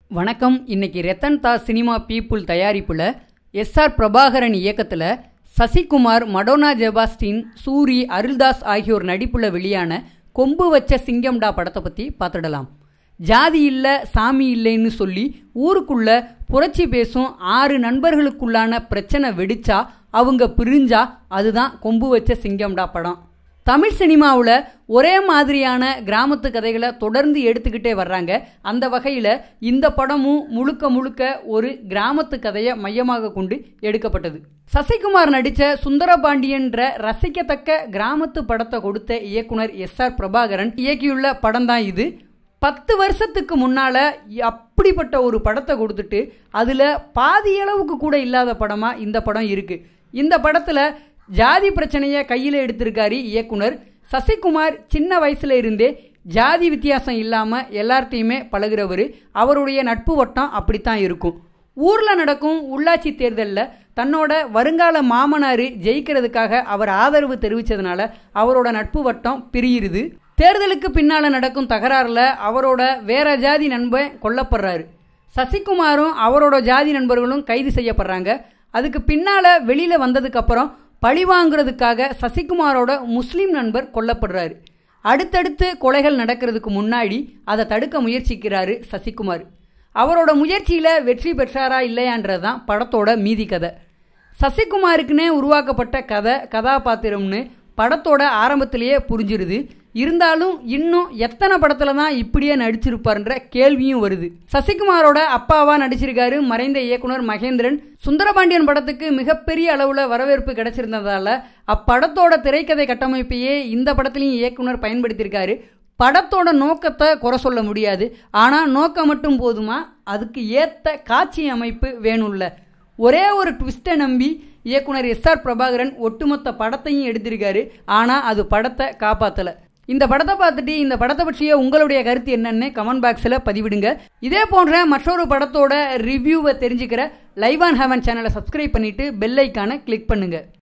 வணக்கம் இன்னைக்கு Rathan Das cinema people தயாரிப்பில் எஸ்ஆர் பிரபாகரன் இயக்கத்தில் சசிகுமார் மடோனா ஜெபாஸ்டின் சூரி அருள்தாஸ் ஆகியோர் நடிப்புல வெளியான கொம்பு வச்ச சிங்கம்டா படத்தை பற்றி பார்த்துடலாம் ஜாதி இல்லை சாமி இல்லைன்னு சொல்லி ஊருக்குள்ள புரட்சி பேசும் ஆறு நண்பர்களுக்குள்ளான பிரச்சனை வெடிச்சா அவங்க பிரிஞ்சா அதுதான் கொம்பு வச்ச சிங்கம்டா படம் தமிழ் சினிமாவில் ஒரே மாதிரியான கிராமத்து கதைகளை தொடர்ந்து எடுத்துக்கிட்டே வர்றாங்க அந்த வகையில் இந்த படமும் முழுக்க முழுக்க ஒரு கிராமத்து கதையை மையமாக கொண்டு எடுக்கப்பட்டது சசிகுமார் நடித்த சுந்தரபாண்டியன்ற ரசிக்கத்தக்க கிராமத்து படத்தை கொடுத்த இயக்குனர் எஸ் ஆர் பிரபாகரன் இயக்கியுள்ள படம் தான் இது பத்து வருஷத்துக்கு முன்னால் அப்படிப்பட்ட ஒரு படத்தை கொடுத்துட்டு அதில் பாதியளவுக்கு கூட இல்லாத படமாக இந்த படம் இருக்குது இந்த படத்தில் ஜாதி பிரச்சனையை கையில் எடுத்திருக்காரு இயக்குனர் சசிகுமார் சின்ன வயசுல இருந்தே ஜாதி வித்தியாசம் இல்லாமல் எல்லார்ட்டையுமே பழகுறவர் அவருடைய நட்பு வட்டம் அப்படித்தான் இருக்கும் ஊரில் நடக்கும் உள்ளாட்சி தேர்தலில் தன்னோட வருங்கால மாமனார் ஜெயிக்கிறதுக்காக அவர் ஆதரவு தெரிவித்ததுனால அவரோட நட்பு வட்டம் பிரியுது தேர்தலுக்கு பின்னால் நடக்கும் தகராறில் அவரோட வேற ஜாதி நண்பன் கொல்லப்படுறாரு சசிகுமாரும் அவரோட ஜாதி நண்பர்களும் கைது செய்யப்படுறாங்க அதுக்கு பின்னால் வெளியில் வந்ததுக்கப்புறம் பழி வாங்குறதுக்காக சசிகுமாரோட முஸ்லீம் நண்பர் கொல்லப்படுறாரு அடுத்தடுத்து கொலைகள் நடக்கிறதுக்கு முன்னாடி அதை தடுக்க முயற்சிக்கிறாரு சசிகுமார் அவரோட முயற்சியில் வெற்றி பெற்றாரா இல்லையான்றது தான் படத்தோட மீதி கதை சசிகுமாருக்குன்னே உருவாக்கப்பட்ட கதை கதாபாத்திரம்னு படத்தோட ஆரம்பத்திலேயே புரிஞ்சிருது இருந்தாலும் இன்னும் எத்தனை படத்துல தான் இப்படியே நடிச்சிருப்பாருன்ற கேள்வியும் வருது சசிகுமாரோட அப்பாவா நடிச்சிருக்காரு மறைந்த இயக்குனர் மகேந்திரன் சுந்தரபாண்டியன் படத்துக்கு மிகப்பெரிய அளவுல வரவேற்பு கிடைச்சிருந்ததால அப்படத்தோட திரைக்கதை கட்டமைப்பையே இந்த படத்துலையும் இயக்குனர் பயன்படுத்தியிருக்காரு படத்தோட நோக்கத்தை குறை சொல்ல முடியாது ஆனால் நோக்கம் மட்டும் போதுமா அதுக்கு ஏற்ற காட்சி அமைப்பு வேணும்ல ஒரே ஒரு ட்விஸ்ட்டை நம்பி இயக்குனர் எஸ் ஆர் பிரபாகரன் ஒட்டுமொத்த படத்தையும் எடுத்திருக்காரு ஆனால் அது படத்தை காப்பாற்றலை இந்த படத்தை பார்த்துட்டு இந்த படத்தை பற்றிய உங்களுடைய கருத்து என்னன்னு கமெண்ட் பாக்ஸில் பதிவிடுங்க இதே போன்ற மற்றொரு படத்தோட ரிவ்யூவை தெரிஞ்சுக்கிற லைவ் ஆன் ஹெவன் சேனலை சப்ஸ்கிரைப் பண்ணிட்டு பெல் ஐக்கானை கிளிக் பண்ணுங்க